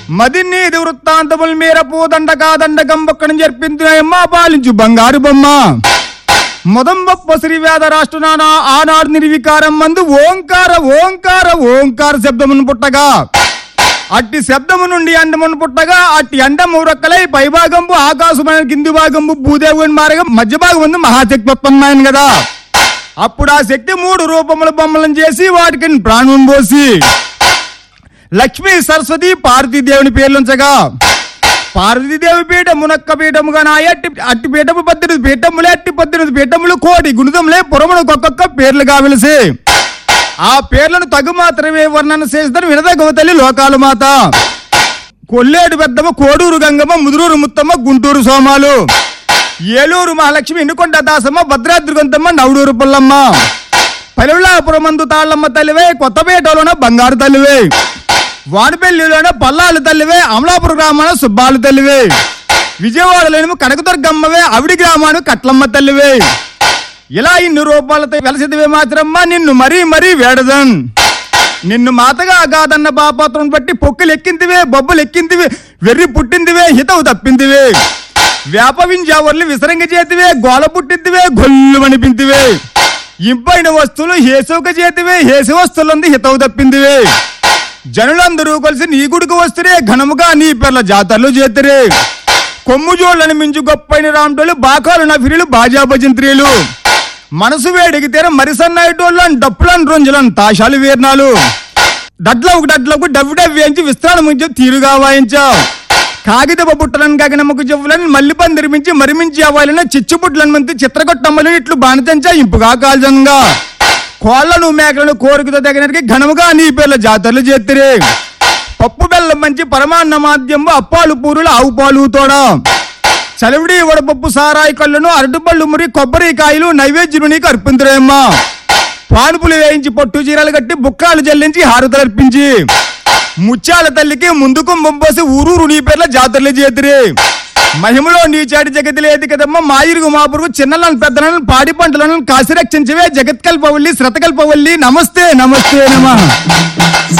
మదిన్నీది వృత్తాంతముల మేర పూదండ కాదండ గంబక్కడం జరిపిందినయమ్మ పాలించు బంగారు బొమ్మ మొదంబప్ప శ్రీవేద రాష్ట్రనాన ఆనాడు నిర్వికారం మందు ఓంకార ఓంకార ఓంకార శబ్దమును పుట్టగా అట్టి శబ్దము నుండి అండమును పుట్టగా అట్టి అండము రొక్కలై పైభాగంపు ఆకాశమైన కింది భాగంపు భూదేవుని మారగా మధ్య భాగం ఉంది మహాశక్తి ఉత్పన్నమైన కదా అప్పుడు ఆ శక్తి మూడు రూపముల బొమ్మలను చేసి వాటికి ప్రాణం పోసి లక్ష్మీ సరస్వతి పార్వతీదేవుని పేర్లుంచగా పార్వతీదేవి పీఠం మునక్క పీఠముగా నా అట్టి అట్టి పీఠము పద్దెనిమిది పీఠములే అట్టి పద్దెనిమిది పీఠములు కోటి గుణితములే పురమునకు ఒక్కొక్క పేర్లుగా వెలిసి ఆ పేర్లను తగు మాత్రమే వర్ణన చేస్తారు వినదగవ తల్లి లోకాలు మాత కొల్లేడు పెద్దమ్మ కోడూరు గంగమ్మ ముదురూరు ముత్తమ్మ గుంటూరు సోమాలు ఏలూరు మహాలక్ష్మి ఎన్నుకొండ దాసమ్మ భద్రాద్రి గొంతమ్మ నవడూరు పుల్లమ్మ పలులాపురమందు తాళ్ళమ్మ తల్లివే కొత్తపేటలోన బంగారు తల్లివే వాడపల్లిలోన పల్లాలు తల్లివే అమలాపుర గ్రామాన సుబ్బాలు తల్లివే విజయవాడలోని కనకదుర్గమ్మవే అవిడి గ్రామాను కట్లమ్మ తల్లివే ఇలా ఇన్ని రూపాలతో వెలసిదివే మాత్రమ్మ నిన్ను మరీ మరీ వేడదన్ నిన్ను మాతగా కాదన్న పాపాత్రం బట్టి పొక్కులు ఎక్కిందివే బొబ్బలు ఎక్కిందివే వెర్రి పుట్టిందివే హితవు తప్పిందివే వ్యాపవించావర్లు విసరంగ చేతివే గోల పుట్టిందివే గొల్లు అనిపిందివే ఇంపైన వస్తువులు హేసోక చేతివే హేసి వస్తువులంది హితవు తప్పిందివే జనులందరూ కలిసి నీ గుడికి వస్తురే ఘనముగా నీ పేర్ల జాతరలు చేతురే కొమ్ము జోళ్ళని మించు గొప్పైన రామటోళ్ళు బాకాలు నఫిరీలు బాజా భజంత్రీలు మనసు వేడికి తీర మరిసన్నాయిటోళ్ళని డప్పులను రొంజులను తాషాలు వీర్నాలు దడ్లకు డడ్లకు డవ్వి డవ్వి వేయించి విశ్రామించి తీరుగా వాయించావు కాగితపు బుట్టలను గగనమ్మకు చెవులను మల్లి పందిరిమించి మరిమించి అవ్వాలని చిచ్చుబుట్లను మంతి చిత్రగొట్టమ్మలు ఇట్లు బాణితంచా ఇంపుగా కాల్జంగా కోళ్లను మేకలను కోరికతో తగినరికి ఘనముగా నీ పేర్ల జాతరలు చేతిరే పప్పు బెల్లం మంచి పరమాన్న మాధ్యము అప్పాలు పూరులు ఆవు పాలు తోడ చలివిడి వడపప్పు సారాయి కళ్ళను అరటిపళ్ళు మురి కొబ్బరికాయలు నైవేద్యులు నీకు అర్పింతురేమ్మా పానుపులు వేయించి పట్టు చీరలు కట్టి బుక్కాలు చెల్లించి హారతలర్పించి ముత్యాల తల్లికి ముందుకు ముంపోసి ఊరూరు నీ పేర్ల జాతరలు చేతిరి మహిమలో నీ చాటి జగతి లేదు కదమ్మ మాయిరుగు మాపురుగు చిన్నలను పెద్దలను పాడి పంటలను కాసి రక్షించవే జగత్కల్పవల్లి శ్రతకల్పవల్లి నమస్తే నమస్తే నమ